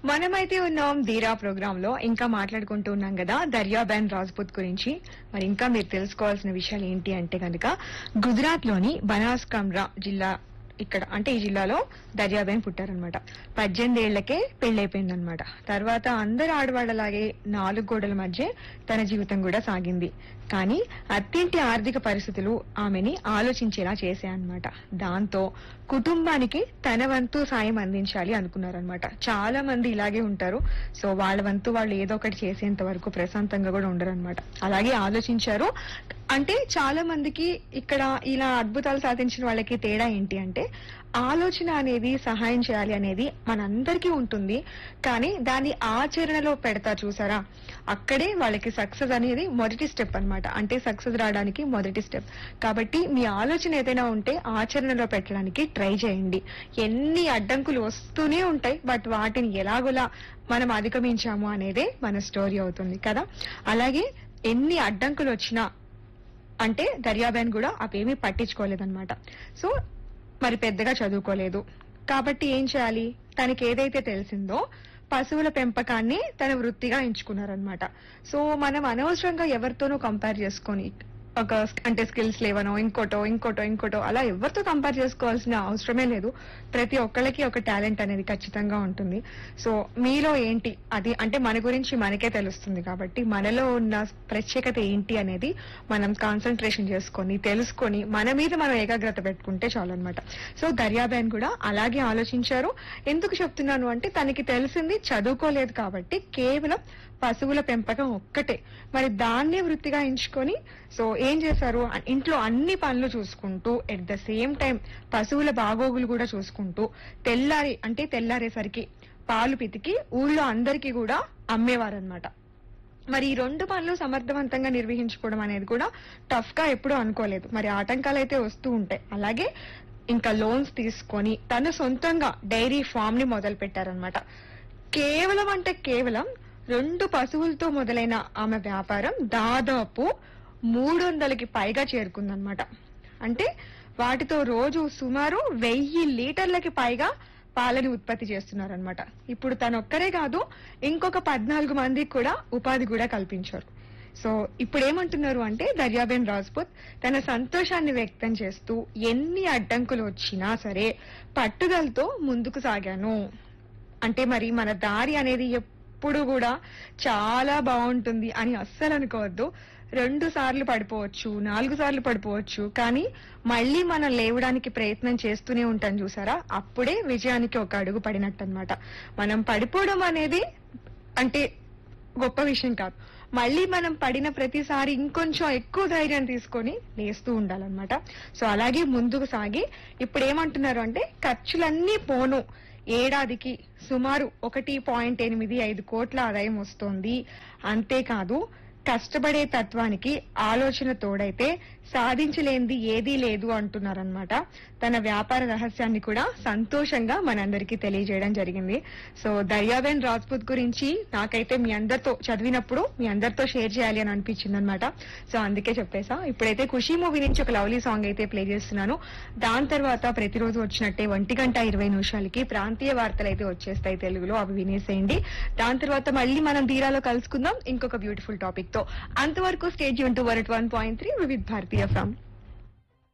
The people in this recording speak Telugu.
మనమైతే ఉన్నాం ధీరా ప్రోగ్రామ్ లో ఇంకా మాట్లాడుకుంటూ ఉన్నాం కదా దర్యాబెన్ రాజ్పుత్ గురించి మరి ఇంకా మీరు తెలుసుకోవాల్సిన విషయాలు ఏంటి అంటే కనుక గుజరాత్ లోని బనాస్కామ్రా జిల్లా ఇక్కడ అంటే ఈ జిల్లాలో దర్యాబెన్ పుట్టారనమాట పద్దెనిమిది ఏళ్లకే పెళ్లైపోయిందనమాట తర్వాత అందరు ఆడవాళ్లలాగే నాలుగు గోడల మధ్య తన జీవితం కూడా సాగింది కానీ అత్తింటి ఆర్థిక పరిస్థితులు ఆమెని ఆలోచించేలా చేశాయన్నమాట దాంతో కుటుంబానికి తన వంతు సాయం అందించాలి అనుకున్నారనమాట చాలా మంది ఇలాగే ఉంటారు సో వాళ్ళ వంతు వాళ్ళు ఏదో ఒకటి చేసేంత వరకు ప్రశాంతంగా కూడా ఉండరు అనమాట అలాగే ఆలోచించారు అంటే చాలా మందికి ఇక్కడ ఇలా అద్భుతాలు సాధించిన వాళ్ళకి తేడా ఏంటి అంటే ఆలోచన అనేది సహాయం చేయాలి అనేది మనందరికీ ఉంటుంది కానీ దాన్ని ఆచరణలో పెడతా చూసారా అక్కడే వాళ్ళకి సక్సెస్ అనేది మొదటి స్టెప్ అన్నమాట అంటే సక్సెస్ రావడానికి మొదటి స్టెప్ కాబట్టి మీ ఆలోచన ఏదైనా ఉంటే ఆచరణలో పెట్టడానికి ట్రై చేయండి ఎన్ని అడ్డంకులు వస్తూనే ఉంటాయి బట్ వాటిని ఎలాగోలా మనం అధిగమించాము అనేదే మన స్టోరీ అవుతుంది కదా అలాగే ఎన్ని అడ్డంకులు వచ్చినా అంటే దర్యాబేన్ కూడా అవేమీ పట్టించుకోలేదన్నమాట సో మరి పెద్దగా చదువుకోలేదు కాబట్టి ఏం చేయాలి తనకి ఏదైతే తెలిసిందో పశువుల పెంపకాన్ని తన వృత్తిగా ఎంచుకున్నారనమాట సో మనం అనవసరంగా ఎవరితోనూ కంపేర్ చేసుకొని ఒక అంటే స్కిల్స్ లేవనో ఇంకోటో ఇంకోటో ఇంకోటో అలా ఎవరితో కంపేర్ చేసుకోవాల్సిన అవసరమే లేదు ప్రతి ఒక్కళ్ళకి ఒక టాలెంట్ అనేది ఖచ్చితంగా ఉంటుంది సో మీలో ఏంటి అది అంటే మన గురించి మనకే తెలుస్తుంది కాబట్టి మనలో ఉన్న ప్రత్యేకత ఏంటి అనేది మనం కాన్సన్ట్రేషన్ చేసుకొని తెలుసుకొని మన మీద మనం ఏకాగ్రత పెట్టుకుంటే చాలు అనమాట సో దర్యాబేన్ కూడా అలాగే ఆలోచించారు ఎందుకు చెప్తున్నాను అంటే తనకి తెలిసింది చదువుకోలేదు కాబట్టి కేవలం పశువుల పెంపకం ఒక్కటే మరి దాన్నే వృత్తిగా ఎంచుకొని సో ఏం చేశారు అ- ఇంట్లో అన్ని పనులు చూసుకుంటూ ఎట్ ద సేమ్ టైం పశువుల బాగోగులు కూడా చూసుకుంటూ తెల్లారి అంటే తెల్లారేసరికి పాలు పితికి ఊళ్ళో అందరికీ కూడా అమ్మేవారనమాట మరి ఈ రెండు పనులు సమర్థవంతంగా నిర్వహించుకోవడం అనేది కూడా టఫ్ గా ఎప్పుడూ అనుకోలేదు మరి ఆటంకాలు అయితే వస్తూ ఉంటాయి అలాగే ఇంకా లోన్స్ తీసుకొని తను సొంతంగా డైరీ ఫామ్ ని మొదలు పెట్టారనమాట కేవలం అంటే కేవలం రెండు పశువులతో మొదలైన ఆమె వ్యాపారం దాదాపు మూడు వందలకి పైగా చేరుకుందనమాట అంటే వాటితో రోజు సుమారు వెయ్యి లీటర్లకి పైగా పాలని ఉత్పత్తి చేస్తున్నారనమాట ఇప్పుడు తనొక్కరే కాదు ఇంకొక పద్నాలుగు మందికి కూడా ఉపాధి కూడా కల్పించారు సో ఇప్పుడు ఏమంటున్నారు అంటే దర్యాబేన్ రాజ్పుత్ తన సంతోషాన్ని వ్యక్తం చేస్తూ ఎన్ని అడ్డంకులు వచ్చినా సరే పట్టుదలతో ముందుకు సాగాను అంటే మరి మన దారి అనేది ఎప్పుడు కూడా చాలా బాగుంటుంది అని అస్సలు అనుకోవద్దు రెండు సార్లు పడిపోవచ్చు నాలుగు సార్లు పడిపోవచ్చు కానీ మళ్ళీ మనం లేవడానికి ప్రయత్నం చేస్తూనే ఉంటాం చూసారా అప్పుడే విజయానికి ఒక అడుగు పడినట్టు అనమాట మనం పడిపోవడం అనేది అంటే గొప్ప విషయం కాదు మళ్ళీ మనం పడిన ప్రతిసారి ఇంకొంచెం ఎక్కువ ధైర్యం తీసుకొని లేస్తూ ఉండాలన్నమాట సో అలాగే ముందుకు సాగి ఇప్పుడు ఏమంటున్నారు అంటే ఖర్చులన్నీ పోను ఏడాదికి సుమారు ఒకటి పాయింట్ ఎనిమిది ఐదు కోట్ల ఆదాయం వస్తోంది అంతేకాదు కష్టపడే తత్వానికి ఆలోచన తోడైతే సాధించలేనిది ఏదీ లేదు అంటున్నారనమాట తన వ్యాపార రహస్యాన్ని కూడా సంతోషంగా మనందరికీ తెలియజేయడం జరిగింది సో దర్యాబేన్ రాజ్పుత్ గురించి నాకైతే మీ అందరితో చదివినప్పుడు మీ అందరితో షేర్ చేయాలి అని అనిపించింది అనమాట సో అందుకే చెప్పేసా ఇప్పుడైతే ఖుషి మూవీ నుంచి ఒక లవ్లీ సాంగ్ అయితే ప్లే చేస్తున్నాను దాని తర్వాత ప్రతిరోజు వచ్చినట్టే ఒంటి గంట ఇరవై నిమిషాలకి ప్రాంతీయ వార్తలు అయితే వచ్చేస్తాయి తెలుగులో అవి వినేసేయండి దాని తర్వాత మళ్ళీ మనం తీరాలో కలుసుకుందాం ఇంకొక బ్యూటిఫుల్ టాపిక్ తో అంతవరకు స్టేజ్ యూన్ టు వరట్ వన్ పాయింట్ త్రీ వివిధ్ భారతీయ ఫ్రమ్